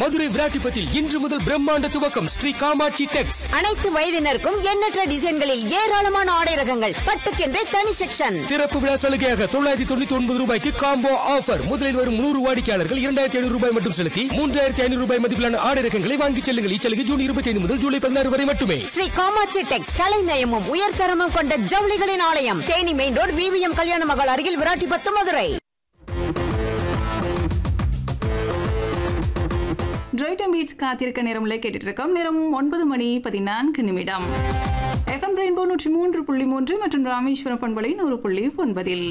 மதுரை விராட்டிப்பத்தில் இன்று முதல் பிரம்மாண்ட துவக்கம் ஸ்ரீ காமாட்சி டெக்ஸ் அனைத்து வயதினருக்கும் எண்ணற்ற டிசைன்களில் ஏராளமான ஆடை ரகங்கள் பட்டுக்கென்றே தனி செக்ஷன் திறப்பு விழா சலுகையாக தொள்ளாயிரத்தி தொண்ணூத்தி ஒன்பது ரூபாய்க்கு காம்போ ஆஃபர் முதலில் வரும் நூறு வாடிக்கையாளர்கள் இரண்டாயிரத்தி ஐநூறு ரூபாய் மட்டும் செலுத்தி மூன்றாயிரத்தி ஐநூறு ரூபாய் மதிப்பிலான ஆடை ரகங்களை வாங்கிச் செல்லுங்கள் இச்சலுகை ஜூன் இருபத்தி ஐந்து முதல் ஜூலை பதினாறு வரை மட்டுமே ஸ்ரீ காமாட்சி டெக்ஸ் கலைநயமும் உயர்தரமும் கொண்ட ஜவுளிகளின் ஆலயம் தேனி மெயின் ரோடு விவிஎம் கல்யாண மகள் அருகில் விராட்டிபத்து மதுரை டிரைட்டம் பீட்ஸ் காத்திருக்க நேரம்ல கேட்டுட்டு இருக்கோம் நேரம் ஒன்பது மணி பதினான்கு நிமிடம் எஃப்எம் ரெயின்போ நூற்றி மூன்று புள்ளி மூன்று மற்றும் ராமேஸ்வரம் பண்பலை நூறு புள்ளி ஒன்பதில்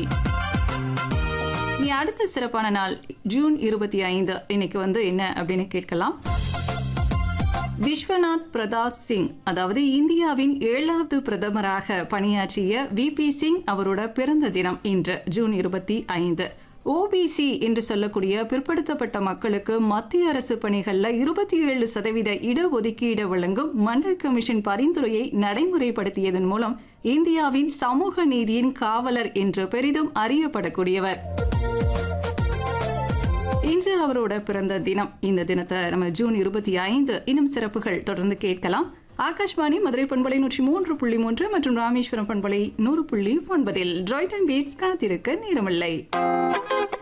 நீ அடுத்த சிறப்பான நாள் ஜூன் இருபத்தி ஐந்து இன்னைக்கு வந்து என்ன அப்படின்னு கேட்கலாம் விஸ்வநாத் பிரதாப் சிங் அதாவது இந்தியாவின் ஏழாவது பிரதமராக பணியாற்றிய வி பி சிங் அவரோட பிறந்த தினம் இன்று ஜூன் இருபத்தி ஐந்து ஓபிசி என்று சொல்லக்கூடிய பிற்படுத்தப்பட்ட மக்களுக்கு மத்திய அரசு பணிகள்ல இருபத்தி ஏழு சதவீத இடஒதுக்கீடு வழங்கும் மண்டல் கமிஷன் பரிந்துரையை நடைமுறைப்படுத்தியதன் மூலம் இந்தியாவின் சமூக நீதியின் காவலர் என்று பெரிதும் அறியப்படக்கூடியவர் இன்று அவரோட பிறந்த தினம் இந்த தினத்தை நம்ம ஜூன் இருபத்தி ஐந்து இன்னும் சிறப்புகள் தொடர்ந்து கேட்கலாம் ஆகாஷ்வாணி மதுரை பண்பலை நூற்றி மூன்று புள்ளி மூன்று மற்றும் ராமேஸ்வரம் பண்பலை நூறு புள்ளி ஒன்பதில் டிராய்டன் பீட்ஸ் காத்திருக்க நேரமில்லை